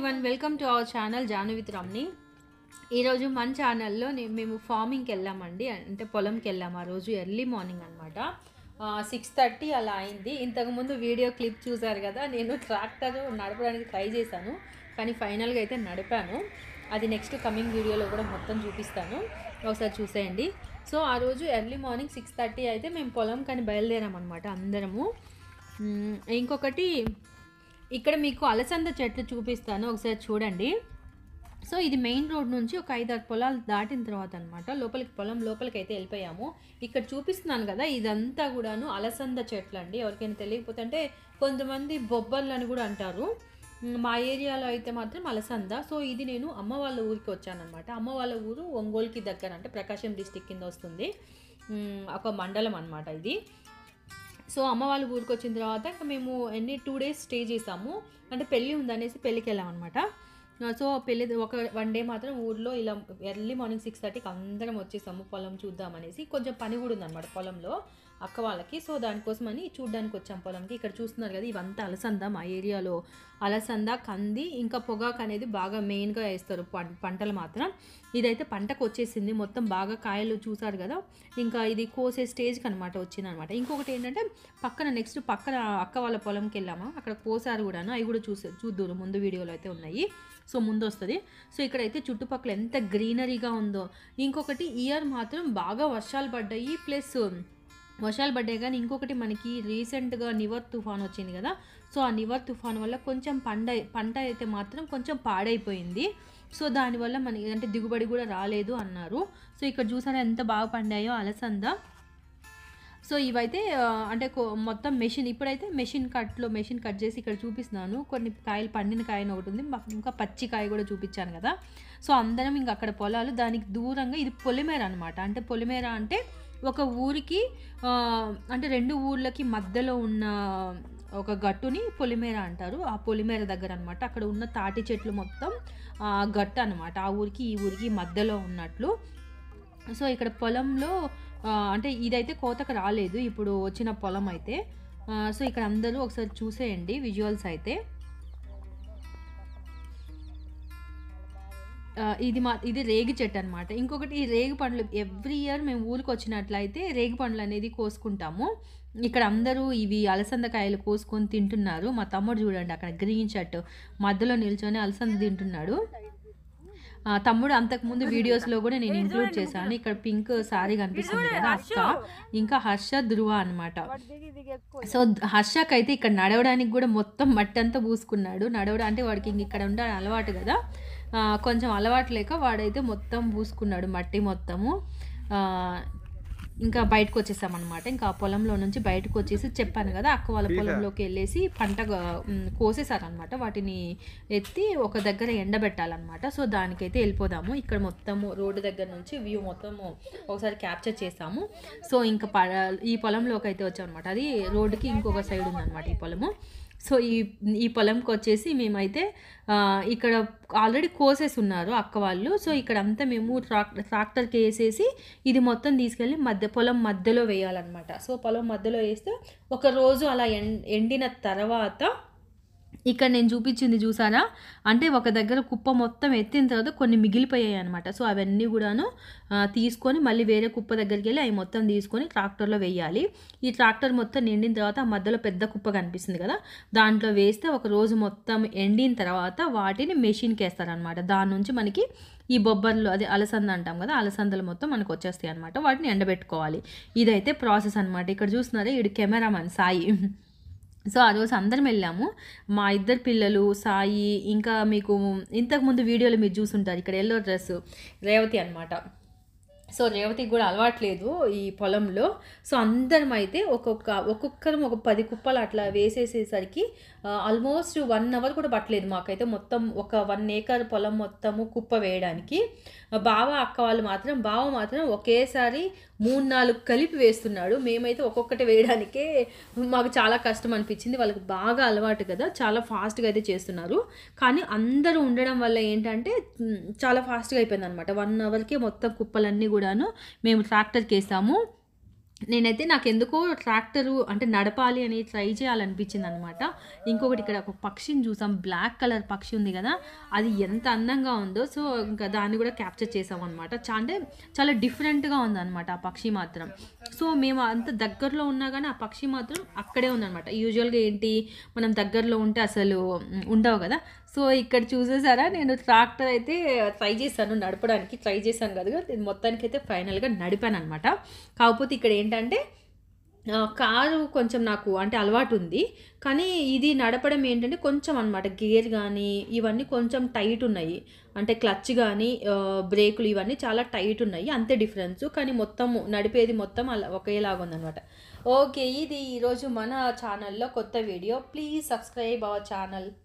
everyone welcome to our channel Janu with Ramni ఈరోజు మన ఛానల్లో నే- మేము ఫార్మింగ్కి వెళ్ళామండి అంటే పొలంకి వెళ్ళాము ఆ రోజు ఎర్లీ మార్నింగ్ అనమాట సిక్స్ థర్టీ అలా అయింది ఇంతకుముందు వీడియో క్లిప్ చూసారు కదా నేను ట్రాక్టర్ నడపడానికి ట్రై చేశాను కానీ ఫైనల్గా అయితే నడిపాను అది నెక్స్ట్ కమింగ్ వీడియోలో కూడా మొత్తం చూపిస్తాను ఒకసారి చూసేయండి సో ఆ రోజు ఎర్లీ మార్నింగ్ సిక్స్ థర్టీ అయితే మేము పొలం కానీ బయలుదేరామన్నమాట అందరము మ్, ఇంకొకటి ఇక్కడ మీకు అలసంద చెట్లు చూపిస్తాను ఒకసారి చూడండి సో ఇది మెయిన్ రోడ్ నుంచి ఒక ఐదారు పొలాలు దాటిన తర్వాత అనమాట లోపలికి పొలం లోపలికి అయితే వెళ్ళిపోయాము ఇక్కడ చూపిస్తున్నాను కదా ఇదంతా కూడాను అలసంద చెట్లు అండి ఎవరికైనా తెలియకపోతే అంటే కొంతమంది బొబ్బర్లు అని కూడా అంటారు మ్, మా ఏరియాలో అయితే మాత్రం అలసంద సో ఇది నేను అమ్మ వాళ్ళ ఊరికి వచ్చానమాట అమ్మ వాళ్ళ ఊరు ఒంగోలుకి దగ్గర అంటే ప్రకాశం డిస్టిక్ కింద వస్తుంది మ్, ఒక మండలం అనమాట ఇది సో అమ్మ వాళ్ళ ఊరికి వచ్చిన తర్వాత ఇంకా మేము ఎన్ని టూ డేస్ స్టే చేసాము అంటే పెళ్ళి ఉందనేసి పెళ్ళికి వెళ్ళాం అనమాట సో పెళ్ళి ఒక వన్ డే మాత్రం ఊర్లో ఇలా ఎర్లీ మార్నింగ్ సిక్స్ థర్టీకి అందరం వచ్చేసాము పొలం చూద్దామనేసి కొంచెం పని కూడా ఉందన్నమాట పొలంలో అక్క వాళ్ళకి సో దానికోసమని చూడ్డానికి వచ్చాం పొలంకి ఇక్కడ చూస్తున్నారు కదా ఇవంతా అలసంద మా ఏరియాలో అలసంద కంది ఇంకా పొగాకు అనేది బాగా మెయిన్గా వేస్తారు పం- పంటలు మాత్రం ఇదైతే పంటకు వచ్చేసింది మొత్తం బాగా కాయలు చూసారు కదా ఇంకా ఇది కోసే స్టేజ్కి అనమాట వచ్చింది అనమాట ఇంకొకటి ఏంటంటే పక్కన నెక్స్ట్ పక్కన అక్క వాళ్ళ పొలంకి వెళ్ళామా అక్కడ కోసారు కూడాను అవి కూడా చూసే చూద్దరు ముందు వీడియోలో అయితే ఉన్నాయి సో ముందు వస్తుంది సో ఇక్కడైతే చుట్టుపక్కల ఎంత గ్రీనరీగా ఉందో ఇంకొకటి ఇయర్ మాత్రం బాగా వర్షాలు పడ్డాయి ప్లస్ వర్షాలు పడ్డాయి కానీ ఇంకొకటి మనకి రీసెంట్గా నివర్ తుఫాన్ వచ్చింది కదా సో ఆ నివర్ తుఫాన్ వల్ల కొంచెం పంట పంట అయితే మాత్రం కొంచెం పాడైపోయింది సో దానివల్ల మనకి అంటే దిగుబడి కూడా రాలేదు అన్నారు సో ఇక్కడ చూసారా ఎంత బాగా పండాయో అలసంద సో ఇవైతే ఆ, అంటే కొ- మొత్తం మెషిన్ ఇప్పుడైతే మెషిన్ కట్లో మెషిన్ కట్ చేసి ఇక్కడ చూపిస్తున్నాను కొన్ని కాయలు పండిన కాయన ఒకటి ఉంది మాకు ఇంకా పచ్చి కాయ కూడా చూపించాను కదా సో అందరం ఇంకా అక్కడ పొలాలు దానికి దూరంగా ఇది పొలిమేర అనమాట అంటే పొలిమేర అంటే ఒక ఊరికి ఆ, అంటే రెండు ఊర్లకి మధ్యలో ఉన్న ఒక గట్టుని పొలిమేర అంటారు ఆ పొలిమేర దగ్గర అనమాట అక్కడ ఉన్న తాటి చెట్లు మొత్తం ఆ, గట్టు అనమాట ఆ ఊరికి ఈ ఊరికి మధ్యలో ఉన్నట్లు సో ఇక్కడ పొలంలో ఆ, అంటే ఇదైతే కోతకు రాలేదు ఇప్పుడు వచ్చిన పొలం అయితే ఆ, సో ఇక్కడ అందరూ ఒకసారి చూసేయండి విజువల్స్ అయితే ఆ, ఇది మా ఇది రేగి చెట్టు అనమాట ఇంకొకటి ఈ రేగి పండ్లు ఎవ్రీ ఇయర్ మేము ఊరికి వచ్చినట్లయితే రేగి పండ్లు అనేది కోసుకుంటాము ఇక్కడ అందరూ ఇవి అలసందకాయలు కోసుకొని తింటున్నారు మా తమ్ముడు చూడండి అక్కడ గ్రీన్ షర్ట్ మధ్యలో నిల్చొని అలసంద తింటున్నాడు ఆ, తమ్ముడు అంతకుముందు వీడియోస్లో కూడా నేను ఇంక్లూడ్ చేశాను ఇక్కడ పింక్ సారీ కనిపిస్తుంది కదా అక్క ఇంకా హర్ష ధృవ అనమాట సో హర్షక్ అయితే ఇక్కడ నడవడానికి కూడా మొత్తం మట్టి అంతా పూసుకున్నాడు నడవడం అంటే వాడికి ఇంక ఇక్కడ ఉండే అలవాటు కదా ఆ, కొంచెం అలవాటు లేక వాడైతే మొత్తం పూసుకున్నాడు మట్టి మొత్తము ఆ, ఇంకా బయటకు వచ్చేసామన్నమాట ఇంకా ఆ పొలంలో నుంచి బయటకు వచ్చేసి చెప్పాను కదా అక్క వాళ్ళ పొలంలోకి వెళ్ళేసి పంట మ్, కోసేసారనమాట వాటిని ఎత్తి ఒక దగ్గర ఎండబెట్టాలన్నమాట సో దానికైతే వెళ్ళిపోదాము ఇక్కడ మొత్తము రోడ్డు దగ్గర నుంచి వ్యూ మొత్తము ఒకసారి క్యాప్చర్ చేసాము సో ఇంకా ప ఈ పొలంలోకి అయితే వచ్చామన్నమాట అది రోడ్డుకి ఇంకొక సైడ్ ఉందన్నమాట ఈ పొలము సో ఈ ఈ పొలంకి వచ్చేసి మేమైతే ఆ, ఇక్కడ ఆల్రెడీ కోసేసి ఉన్నారు అక్క వాళ్ళు సో ఇక్కడ అంతా మేము ట్రాక్టర్ ట్రాక్టర్కి వేసేసి ఇది మొత్తం తీసుకెళ్ళి మధ్య పొలం మధ్యలో వేయాలన్నమాట సో పొలం మధ్యలో వేస్తే ఒక రోజు అలా ఎం ఎండిన తర్వాత ఇక్కడ నేను చూపించింది చూసారా అంటే ఒక దగ్గర కుప్ప మొత్తం ఎత్తిన తర్వాత కొన్ని మిగిలిపోయాయి అనమాట సో అవన్నీ కూడాను ఆ, తీసుకొని మళ్ళీ వేరే కుప్ప దగ్గరికి వెళ్ళి అవి మొత్తం తీసుకొని ట్రాక్టర్లో వేయాలి ఈ ట్రాక్టర్ మొత్తం నిండిన తర్వాత ఆ మధ్యలో పెద్ద కుప్ప కనిపిస్తుంది కదా దాంట్లో వేస్తే ఒక రోజు మొత్తం ఎండిన తర్వాత వాటిని మెషిన్కి వేస్తారనమాట దాని నుంచి మనకి ఈ బొబ్బర్లు అదే అలసంద అంటాం కదా అలసందలు మొత్తం మనకు వచ్చేస్తాయి అనమాట వాటిని ఎండబెట్టుకోవాలి ఇదైతే ప్రాసెస్ అనమాట ఇక్కడ చూస్తున్నారా ఈడు కెమెరామన్ సాయి సో ఆ రోజు అందరం వెళ్ళాము మా ఇద్దరు పిల్లలు సాయి ఇంకా మీకు ఇంతకుముందు వీడియోలో మీరు చూసుంటారు ఇక్కడ ఎల్లో డ్రెస్ రేవతి అనమాట సో రేవతికి కూడా అలవాట్లేదు ఈ పొలంలో సో అందరం అయితే ఒక్కొక్క ఒక్కొక్కరం ఒక పది కుప్పలు అట్లా వేసేసేసరికి ఆల్మోస్ట్ వన్ అవర్ కూడా పట్టలేదు మాకైతే మొత్తం ఒక వన్ ఏకర్ పొలం మొత్తము కుప్ప వేయడానికి బావ అక్క వాళ్ళు మాత్రం బావ మాత్రం ఒకేసారి మూడు నాలుగు కలిపి వేస్తున్నాడు మేమైతే ఒక్కొక్కటి వేయడానికే మాకు చాలా కష్టం అనిపించింది వాళ్ళకి బాగా అలవాటు కదా చాలా ఫాస్ట్గా అయితే చేస్తున్నారు కానీ అందరూ ఉండడం వల్ల ఏంటంటే మ్, చాలా ఫాస్ట్గా అయిపోయింది అనమాట వన్ అవర్కే మొత్తం కుప్పలన్నీ కూడాను మేము ట్రాక్టర్కి వేసాము నేనైతే నాకు ఎందుకో ట్రాక్టరు అంటే నడపాలి అని ట్రై చేయాలనిపించింది అనమాట ఇంకొకటి ఇక్కడ ఒక పక్షిని చూసాం బ్లాక్ కలర్ పక్షి ఉంది కదా అది ఎంత అందంగా ఉందో సో ఇంకా దాన్ని కూడా క్యాప్చర్ చేసాం అనమాట చా అంటే చాలా డిఫరెంట్గా ఉందన్నమాట ఆ పక్షి మాత్రం సో మేము అంత దగ్గరలో ఉన్నా కానీ ఆ పక్షి మాత్రం అక్కడే ఉందన్నమాట యూజువల్గా ఏంటి మనం దగ్గరలో ఉంటే అసలు ఉమ్, ఉండవు కదా సో ఇక్కడ చూసేసారా నేను ట్రాక్టర్ అయితే ట్రై చేశాను నడపడానికి ట్రై చేశాను కదా ఇది మొత్తానికి అయితే ఫైనల్గా నడిపాను అనమాట కాకపోతే ఇక్కడ ఏంటంటే ఆ, కారు కొంచెం నాకు అంటే అలవాటు ఉంది కానీ ఇది నడపడం ఏంటంటే కొంచెం అనమాట గేర్ కానీ ఇవన్నీ కొంచెం టైట్ ఉన్నాయి అంటే క్లచ్ కానీ ఆ, బ్రేకులు ఇవన్నీ చాలా టైట్ ఉన్నాయి అంతే డిఫరెన్స్ కానీ మొత్తం నడిపేది మొత్తం అలా ఒకేలాగా ఉందన్నమాట ఓకే ఇది ఈరోజు మన ఛానల్లో కొత్త video please subscribe our channel